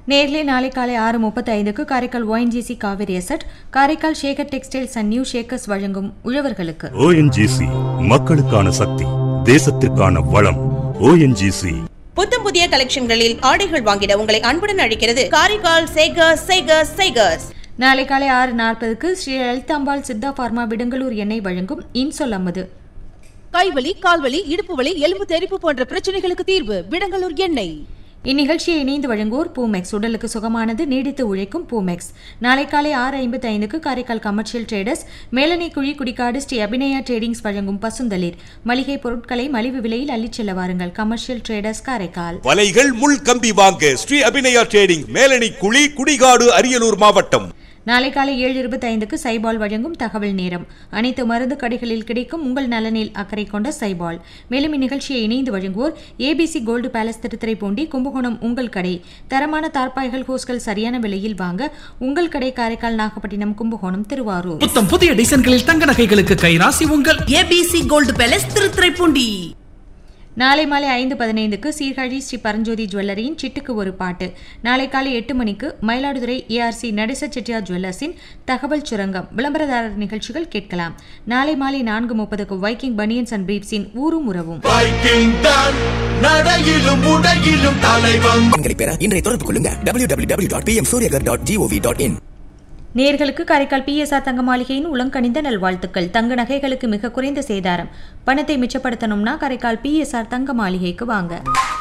நேர்லே நாளை காலை ஆறு முப்பத்தி ஐந்துக்கு Karaikal ONGC Kaveri asset Karaikal Shekar textiles and new Shekars வழங்கும் உழவர்களுக்கு ஓஎன்ஜிசி மக்களுக்கான சக்தி தேசத்திற்கான வளம் ஓஎன்ஜிசி புத்தம் புதிய கலெக்ஷன்களில் ஆடைகள் வாங்கிட உங்களை அன்புடன் அழைக்கிறது காரைக்கால் சேகர்ஸ் சேகர்ஸ் சேகர்ஸ் நாளை காலை ஆறு நாற்பதுக்கு ஸ்ரீ லலிதாம்பாள் சித்தா பார்மா விடங்கலூர் எண்ணெய் வழங்கும் இன்சொல் அம்மது கைவலி கால்வலி இடுப்பு வலி எலும்பு தெறிப்பு போன்ற பிரச்சனைகளுக்கு தீர்வு விடங்கலூர் எண்ணெய் இந்நிகழ்ச்சியை இணைந்து வழங்குவோர் பூமெக்ஸ் உடலுக்கு சுகமானது நீடித்து உழைக்கும் பூமெக்ஸ் நாளை காலை ஆறு ஐம்பத்தி ஐந்துக்கு காரைக்கால் கமர்ஷியல் ட்ரேடர்ஸ் மேலனை குழி குடிக்காடு ஸ்ரீ அபிநயா ட்ரேடிங்ஸ் வழங்கும் பசுந்தளிர் மளிகை பொருட்களை மலிவு விலையில் அள்ளிச் செல்ல வாருங்கள் கமர்ஷியல் ட்ரேடர்ஸ் காரைக்கால் வலைகள் முள் கம்பி வாங்க ஸ்ரீ அபிநயா ட்ரேடிங் மேலணி குழி குடிகாடு அரியலூர் மாவட்டம் நாளை காலை ஏழு இருபத்தி ஐந்துக்கு சைபால் வழங்கும் தகவல் நேரம் அனைத்து மருந்து கடைகளில் கிடைக்கும் உங்கள் நலனில் அக்கறை கொண்ட சைபால் மேலும் இந்நிகழ்ச்சியை இணைந்து வழங்குவோர் ABC gold palace Thiruthuraipoondi Kumbakonam உங்கள் கடை தரமான தார்பாய்கள் ஹோஸ்கள் சரியான விலையில் வாங்க உங்கள் கடை காரைக்கால் நாகப்பட்டினம் கும்பகோணம் திருவாரூர் புத்தம் புதிய டிசைன்களில் தங்க நகைகளுக்கு கைராசி உங்கள் ஏபிசி கோல்டு பேலஸ் திருத்துறைப்பூண்டி நாளை மாலை ஐந்து பதினைந்துக்கு சீர்காழி ஸ்ரீ பரஞ்சோதி ஜுவல்லரியின் சிட்டுக்கு ஒரு பாட்டு நாளை காலை எட்டு மணிக்கு மயிலாடுதுறை ஏஆர்சி நடேச செட்டியார் ஜுவல்லர்ஸின் தகவல் சுரங்கம் விளம்பரதாரர் நிகழ்ச்சிகள் கேட்கலாம் நாளை மாலை நான்கு முப்பதுக்கு வைக்கிங் பனியன்ஸ் அண்ட் பிரீப்ஸின் ஊரும் உறவும் வைக்கிங் தான் நடையிலும் உடையிலும் தலைவன் பெண்களை பெற இன்றைய தொடர்பு கொள்ளுங்க W W W dot P M Suryaghar dot G O V dot in நேர்களுக்கு காரைக்கால் பிஎஸ்ஆர் தங்க மாளிகையின் உளங்கணிந்த நல்வாழ்த்துக்கள் தங்க நகைகளுக்கு மிக குறைந்த சேதாரம் பணத்தை மிச்சப்படுத்தணும்னா காரைக்கால் பிஎஸ்ஆர் தங்க மாளிகைக்கு வாங்க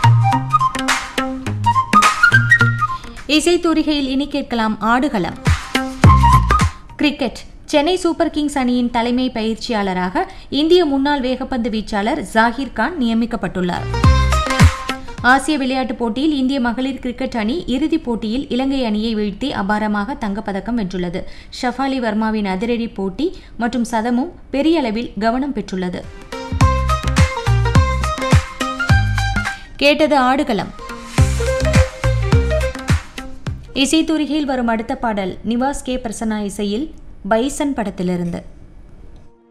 இசைத்தூரிகையில் இனி கேட்கலாம் ஆடுகளம் கிரிக்கெட் சென்னை சூப்பர் கிங்ஸ் அணியின் தலைமை பயிற்சியாளராக இந்திய முன்னாள் வேகப்பந்து வீச்சாளர் ஜாகிர் கான் நியமிக்கப்பட்டுள்ளார் ஆசிய விளையாட்டுப் போட்டியில் இந்திய மகளிர் கிரிக்கெட் அணி இறுதிப் போட்டியில் இலங்கை அணியை வீழ்த்தி அபாரமாக தங்கப்பதக்கம் வென்றுள்ளது ஷஃபாலி வர்மாவின் அதிரடி போட்டி மற்றும் சதமும் பெரிய அளவில் கவனம் பெற்றுள்ளது கேட்டது ஆடுகளம் இசைத்தூரிகையில் வரும் அடுத்த பாடல் நிவாஸ் கே பிரசன்னா இசையில் பைசன் படத்திலிருந்து